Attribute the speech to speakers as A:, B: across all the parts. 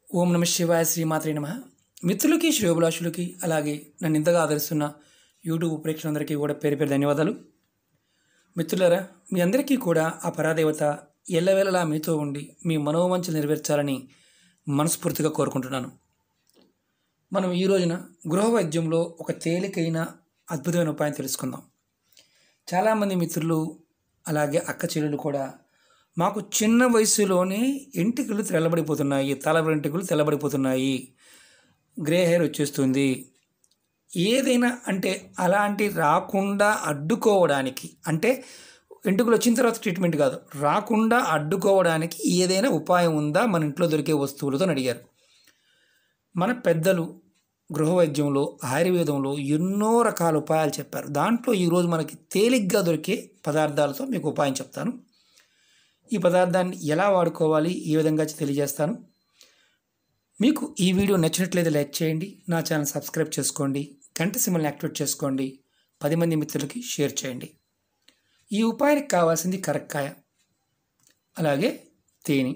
A: ఓం నమ శివాయ శ్రీమాత్రే నమ మిత్రులకి శ్రేయోభిలాషులకి అలాగే నన్ను ఇంతగా ఆదరిస్తున్న యూట్యూబ్ ప్రేక్షకులందరికీ కూడా పేరు పేరు ధన్యవాదాలు మిత్రులారా మీ అందరికీ కూడా ఆ పరాదేవత ఎల్లవేళలా మీతో ఉండి మీ మనోవంచలు నెరవేర్చాలని మనస్ఫూర్తిగా కోరుకుంటున్నాను మనం ఈ రోజున గృహ వైద్యంలో ఒక తేలికైన అద్భుతమైన ఉపాయం తెలుసుకుందాం చాలామంది మిత్రులు అలాగే అక్క చెల్లెలు కూడా మాకు చిన్న వయసులోనే ఎంటికలు తెల్లబడిపోతున్నాయి తల వెంట్రుకలు తెల్లబడిపోతున్నాయి గ్రే హెయిర్ వచ్చేస్తుంది ఏదైనా అంటే అలాంటి రాకుండా అడ్డుకోవడానికి అంటే వెంట్రుకలు వచ్చిన తర్వాత ట్రీట్మెంట్ కాదు రాకుండా అడ్డుకోవడానికి ఏదైనా ఉపాయం ఉందా మన ఇంట్లో దొరికే వస్తువులతో అని అడిగారు మన పెద్దలు గృహ వైద్యంలో ఆయుర్వేదంలో ఎన్నో రకాల ఉపాయాలు చెప్పారు దాంట్లో ఈరోజు మనకి తేలిగ్గా దొరికే పదార్థాలతో మీకు ఉపాయం చెప్తాను ఈ పదార్థాన్ని ఎలా వాడుకోవాలి ఏ విధంగా తెలియజేస్తాను మీకు ఈ వీడియో నచ్చినట్లయితే లైక్ చేయండి నా ఛానల్ సబ్స్క్రైబ్ చేసుకోండి గంట సిమ్మల్ని యాక్టివేట్ చేసుకోండి పది మంది మిత్రులకి షేర్ చేయండి ఈ ఉపాయానికి కావాల్సింది కరక్కాయ అలాగే తేనె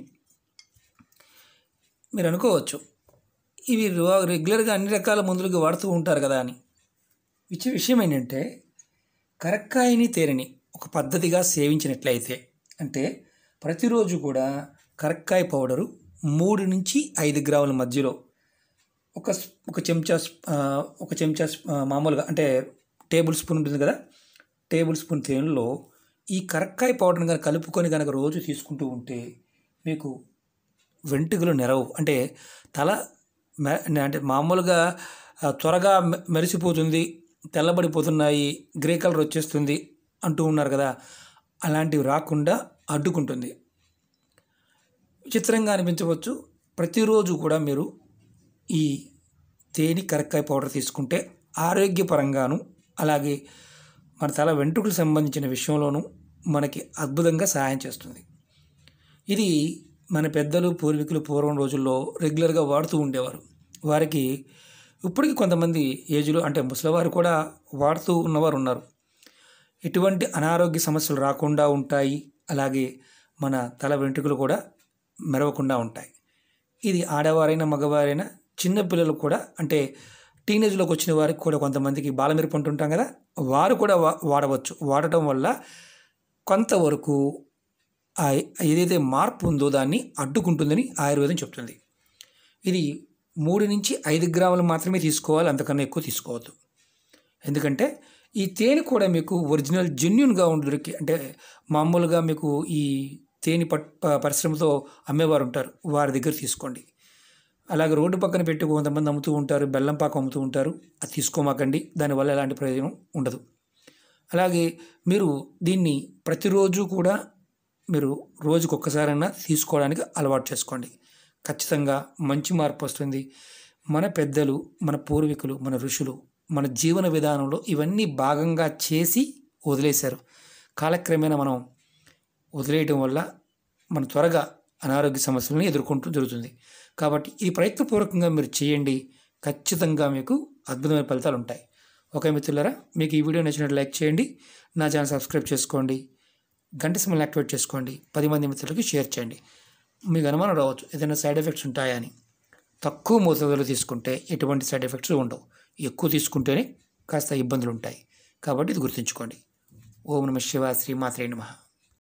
A: మీరు అనుకోవచ్చు ఇవి రో- రెగ్యులర్గా అన్ని రకాల మందులుగా వాడుతూ ఉంటారు కదా అని ఇచ్చే విషయం ఏంటంటే కరక్కాయని తేనెని ఒక పద్ధతిగా సేవించినట్లయితే అంటే ప్రతిరోజు కూడా కరక్కాయ పౌడరు మూడు నుంచి ఐదు గ్రాముల మధ్యలో ఒక స్- ఒక చెంచా స్- ఆ, ఒక చెంచా స్- ఆ, మామూలుగా అంటే టేబుల్ స్పూన్ ఉంటుంది కదా టేబుల్ స్పూన్ తేనెలో ఈ కరక్కాయ పౌడర్ని కనుక కలుపుకొని కనుక రోజు తీసుకుంటూ ఉంటే మీకు వెంట్రుకలు నెరవు అంటే తల మె- అంటే మామూలుగా ఆ, త్వరగా మె- మెరిసిపోతుంది తెల్లబడిపోతున్నాయి గ్రే కలర్ వచ్చేస్తుంది అంటూ ఉన్నారు కదా అలాంటివి రాకుండా అడ్డుకుంటుంది విచిత్రంగా అనిపించవచ్చు ప్రతిరోజు కూడా మీరు ఈ తేనె కరక్కాయ పౌడర్ తీసుకుంటే ఆరోగ్యపరంగాను అలాగే మన తల వెంట్రుకలకు సంబంధించిన విషయంలోనూ మనకి అద్భుతంగా సహాయం చేస్తుంది ఇది మన పెద్దలు పూర్వీకులు పూర్వం రోజుల్లో రెగ్యులర్గా వాడుతూ ఉండేవారు వారికి ఇప్పటికీ కొంతమంది ఏజ్లో అంటే ముసలివారు కూడా వాడుతూ ఉన్నవారు ఉన్నారు ఎటువంటి అనారోగ్య సమస్యలు రాకుండా ఉంటాయి అలాగే మన తల వెంట్రుకలు కూడా మెరవకుండా ఉంటాయి ఇది ఆడవారైనా మగవారైనా చిన్న పిల్లలు కూడా అంటే టీనేజ్లోకి వచ్చిన వారికి కూడా కొంతమందికి బాలమిరపు అంటుంటాం కదా వారు కూడా వా వాడవచ్చు వాడటం వల్ల కొంతవరకు ఆ ఏదైతే మార్పు ఉందో దాన్ని అడ్డుకుంటుందని ఆయుర్వేదం చెప్తుంది ఇది మూడు నుంచి ఐదు గ్రాములు మాత్రమే తీసుకోవాలి అంతకన్నా ఎక్కువ తీసుకోవద్దు ఎందుకంటే ఈ తేనె కూడా మీకు ఒరిజినల్ జెన్యున్గా ఉండడానికి అంటే మామూలుగా మీకు ఈ తేనె పట్ ప- పరిశ్రమతో అమ్మేవారు ఉంటారు వారి దగ్గర తీసుకోండి అలాగే రోడ్డు పక్కన పెట్టి కొంతమంది అమ్ముతూ ఉంటారు బెల్లం పాకం అమ్ముతూ ఉంటారు అది తీసుకోమాకండి దానివల్ల ఎలాంటి ప్రయోజనం ఉండదు అలాగే మీరు దీన్ని ప్రతిరోజు కూడా మీరు రోజుకు ఒక్కసారైనా తీసుకోవడానికి అలవాటు చేసుకోండి ఖచ్చితంగా మంచి మార్పు వస్తుంది మన పెద్దలు మన పూర్వీకులు మన ఋషులు మన జీవన విధానంలో ఇవన్నీ భాగంగా చేసి వదిలేశారు కాలక్రమేణా మనం వదిలేయటం వల్ల మనం త్వరగా అనారోగ్య సమస్యలను ఎదుర్కొంటూ జరుగుతుంది కాబట్టి ఈ ప్రయత్నపూర్వకంగా మీరు చేయండి ఖచ్చితంగా మీకు అద్భుతమైన ఫలితాలు ఉంటాయి ఓకే మిత్రులారా మీకు ఈ వీడియో నచ్చినట్టు లైక్ చేయండి నా ఛానల్ సబ్స్క్రైబ్ చేసుకోండి గంట సిమ్మల్ని యాక్టివేట్ చేసుకోండి పది మంది మిత్రులకి షేర్ చేయండి మీకు అనుమానం రావచ్చు ఏదైనా సైడ్ ఎఫెక్ట్స్ ఉంటాయా అని తక్కువ మోతాదులో తీసుకుంటే ఎటువంటి సైడ్ ఎఫెక్ట్స్ ఉండవు ఎక్కువ తీసుకుంటేనే కాస్త ఇబ్బందులు ఉంటాయి కాబట్టి ఇది గుర్తుంచుకోండి ఓం నమ శివ శ్రీమాత్రే నమః